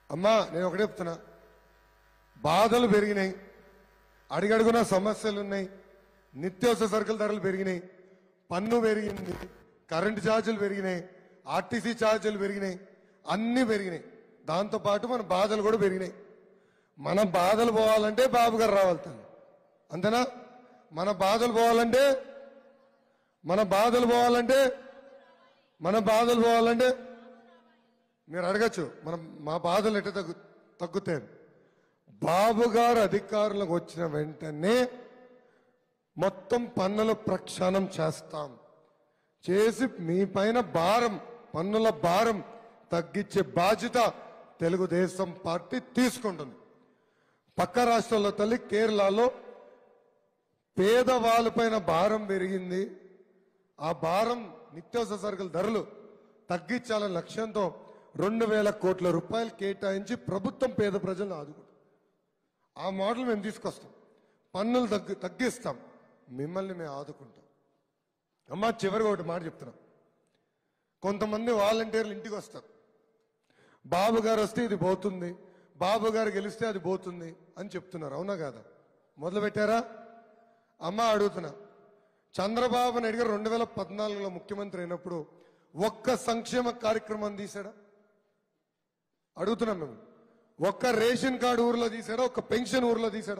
అమ్మా నేను ఒకటే చెప్తున్నా బాధలు పెరిగినాయి అడిగడుగున సమస్యలు ఉన్నాయి నిత్యావసర సరుకుల ధరలు పెరిగినాయి పన్ను పెరిగింది కరెంటు ఛార్జీలు పెరిగినాయి ఆర్టీసీ ఛార్జీలు పెరిగినాయి అన్ని పెరిగినాయి దాంతో పాటు మన బాధలు కూడా పెరిగినాయి మన బాధలు పోవాలంటే బాబు గారు రావాలి తల్లి అంతేనా మన బాధలు పోవాలంటే మన బాధలు పోవాలంటే మన బాధలు పోవాలంటే మీరు అడగచ్చు మనం మా బాధలు ఎట్ట తగ్గు తగ్గుతాయి బాబు గారు అధికారులకు వచ్చిన వెంటనే మొత్తం పన్నుల ప్రక్షాళన చేస్తాం చేసి మీ పైన భారం పన్నుల భారం తగ్గించే బాధ్యత తెలుగుదేశం పార్టీ తీసుకుంటుంది పక్క రాష్ట్రంలో తల్లి కేరళలో పేదవాళ్ళపైన భారం పెరిగింది ఆ భారం నిత్యావసర సరుకుల ధరలు తగ్గించాలనే లక్ష్యంతో రెండు వేల కోట్ల రూపాయలు కేటాయించి ప్రభుత్వం పేద ప్రజలను ఆదుకుంటుంది ఆ మోడల్ మేము తీసుకొస్తాం పన్నులు తగ్గి తగ్గిస్తాం మిమ్మల్ని మేము ఆదుకుంటాం అమ్మా చివరిగా ఒకటి మాట చెప్తున్నాం కొంతమంది వాలంటీర్లు ఇంటికి వస్తారు బాబు గారు వస్తే ఇది పోతుంది బాబు గారు గెలిస్తే అది పోతుంది అని చెప్తున్నారు అవునా కాదా మొదలు పెట్టారా అమ్మ అడుగుతున్నా చంద్రబాబు నాయుడు గారు రెండు వేల పద్నాలుగులో ముఖ్యమంత్రి అయినప్పుడు ఒక్క సంక్షేమ కార్యక్రమం తీశాడా అడుగుతున్నాం మేము ఒక్క రేషన్ కార్డు ఊర్లో తీసాడా ఒక్క పెన్షన్ ఊర్లో తీసాడా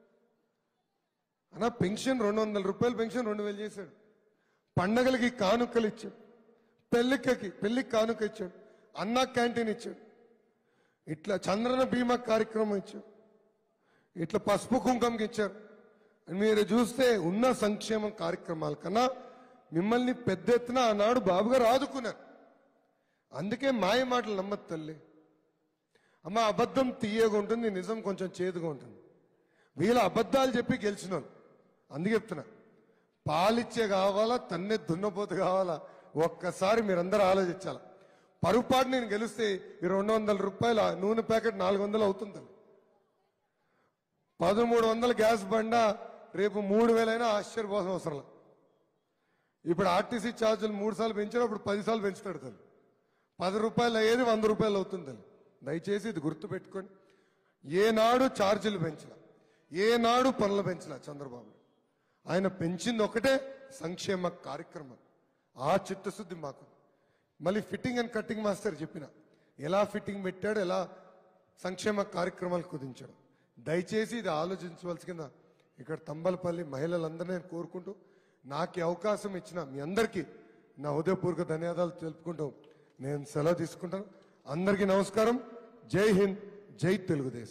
అన్నా పెన్షన్ రెండు వందల రూపాయలు పెన్షన్ రెండు వేలు చేశాడు పండగలకి కానుకలు ఇచ్చాడు పెళ్లికకి పెళ్లికి కానుక ఇచ్చాడు అన్నా క్యాంటీన్ ఇచ్చాడు ఇట్లా చంద్రన బీమా కార్యక్రమం ఇచ్చాడు ఇట్లా పసుపు కుంకుమకి ఇచ్చారు మీరు చూస్తే ఉన్న సంక్షేమ కార్యక్రమాల కన్నా మిమ్మల్ని పెద్ద ఎత్తున ఆనాడు బాబు గారు ఆదుకున్నారు అందుకే మాయ మాటలు నమ్మద్దు తల్లి అమ్మ అబద్ధం తీయగా ఉంటుంది నిజం కొంచెం చేదుగా ఉంటుంది వీళ్ళ అబద్ధాలు చెప్పి గెలిచిన వాళ్ళు అందుకే చెప్తున్నా పాలిచ్చే కావాలా తన్నే దున్నపోతు కావాలా ఒక్కసారి మీరందరూ ఆలోచించాలి పరుపాటు నేను గెలిస్తే ఈ రెండు వందల రూపాయల నూనె ప్యాకెట్ నాలుగు వందలు అవుతుంది తల్లి. పదమూడు వందల గ్యాస్ బండ రేపు మూడు వేలైనా ఆశ్చర్యపోసం అవసరం లే. ఇప్పుడు ఆర్టీసీ ఛార్జీలు మూడు సార్లు పెంచారు అప్పుడు పది సార్లు పెంచుతాడు తల్లి పది రూపాయలు అయ్యేది వంద రూపాయలు అవుతుంది తల్లి దయచేసి ఇది గుర్తు పెట్టుకోండి ఏనాడు ఛార్జీలు పెంచిన ఏనాడు పనులు పెంచిన చంద్రబాబు నాయుడు. ఆయన పెంచింది ఒకటే సంక్షేమ కార్యక్రమం ఆ చిత్తశుద్ధి మాకు మళ్ళీ ఫిట్టింగ్ అండ్ కట్టింగ్ మాస్టర్ చెప్పిన ఎలా ఫిట్టింగ్ పెట్టాడు ఎలా సంక్షేమ కార్యక్రమాలు కుదించాడు దయచేసి ఇది ఆలోచించవలసిందిగా ఇక్కడ తంబలపల్లి మహిళలందరినీ నేను కోరుకుంటూ నాకు ఈ అవకాశం ఇచ్చిన మీ అందరికీ నా హృదయపూర్వక ధన్యవాదాలు తెలుపుకుంటూ నేను సెలవు తీసుకుంటాను అందరికీ నమస్కారం జై హింద్ జై తెలుగుదేశం